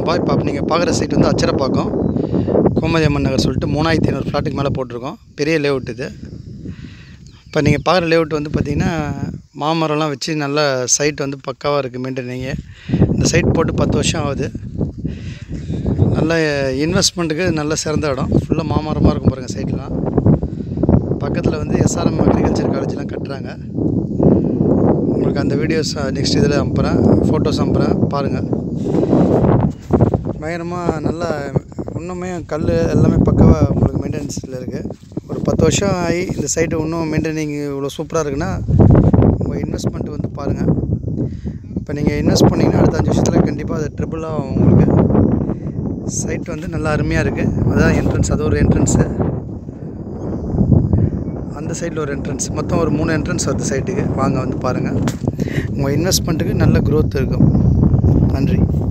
வணக்கம்ப்பா இப்போ நீங்கள் பார்க்குற சைட் வந்து அச்சரப்பாக்கம் கோமதி அம்மன் நகர் சொல்லிட்டு மூணாயிரத்தி ஐநூறு ஃப்ளாட்டுக்கு மேலே போட்டிருக்கோம் பெரிய லேஅவுட் இது இப்போ நீங்கள் பார்க்குற லேஅவுட் வந்து பார்த்திங்கன்னா மாமரம்லாம் வச்சு நல்ல சைட் வந்து பக்காவாக இருக்குது மெயின்டைனிங்கு இந்த சைட் போட்டு பத்து வருஷம் ஆகுது நல்ல இன்வெஸ்ட்மெண்ட்டுக்கு நல்ல சிறந்த இடம் ஃபுல்லாக மாமரமாக இருக்கும் பாருங்கள் சைட்லாம் பக்கத்தில் வந்து எஸ்ஆர்எம் அக்ரிகல்ச்சர் காலேஜ்லாம் கட்டுறாங்க உங்களுக்கு அந்த வீடியோஸ் நெக்ஸ்ட் இதில் அனுப்புகிறேன் ஃபோட்டோஸ் அனுப்புகிறேன் பாருங்கள் பயங்கரமாக நல்லா இன்னுமே கல் எல்லாமே பக்காவாக உங்களுக்கு மெயின்டெனன்ஸில் இருக்குது ஒரு பத்து வருஷம் ஆகி இந்த சைட்டு இன்னும் மெயின்டைனிங் இவ்வளோ சூப்பராக இருக்குன்னா உங்கள் இன்வெஸ்ட்மெண்ட் வந்து பாருங்கள் இப்போ நீங்கள் இன்வெஸ்ட் பண்ணிங்கன்னா அடுத்த அஞ்சு வருஷத்தில் கண்டிப்பாக அது ட்ரிபிளாக உங்களுக்கு சைட் வந்து நல்லா அருமையாக இருக்குது அதான் என்ட்ரன்ஸ் அது ஒரு என்ட்ரன்ஸு அந்த சைடில் ஒரு என்ட்ரன்ஸ் மொத்தம் ஒரு மூணு என்ட்ரன்ஸ் வருது சைட்டுக்கு வாங்க வந்து பாருங்கள் உங்கள் இன்வெஸ்ட்மெண்ட்டுக்கு நல்ல growth இருக்கும் நன்றி